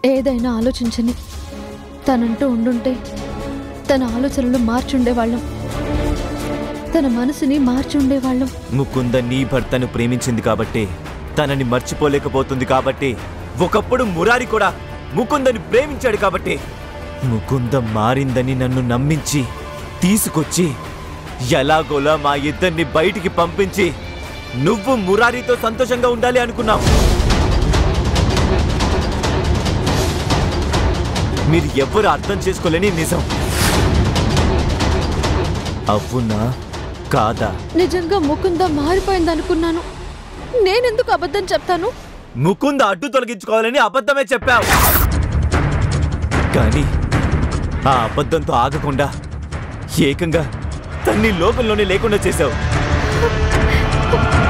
ఏదైనా ఆలోచించని తనంటూ ఉండుంటే తన ఆలోచనలు మార్చుండేవాళ్ళం తన మనసుని మార్చుండేవాళ్ళం ముకుంద నీ భర్తను ప్రేమించింది కాబట్టి తనని మర్చిపోలేకపోతుంది కాబట్టి ఒకప్పుడు మురారి కూడా ముకుందని ప్రేమించాడు కాబట్టి ముకుంద మారిందని నన్ను నమ్మించి తీసుకొచ్చి ఎలాగోలా మా ఇద్దరిని బయటికి పంపించి నువ్వు మురారితో సంతోషంగా ఉండాలి అనుకున్నావు మీరు ఎవ్వరు అర్థం చేసుకోలేని నిజం అవునా కాదా నిజంగా ముకుంద మారిపోయిందనుకున్నాను నేనెందుకు అబద్ధం చెప్తాను ముకుంద అడ్డు తొలగించుకోవాలని అబద్ధమే చెప్పావు కానీ ఆ అబద్ధంతో ఆగకుండా ఏకంగా తన్ని లోకంలోనే లేకుండా చేశావు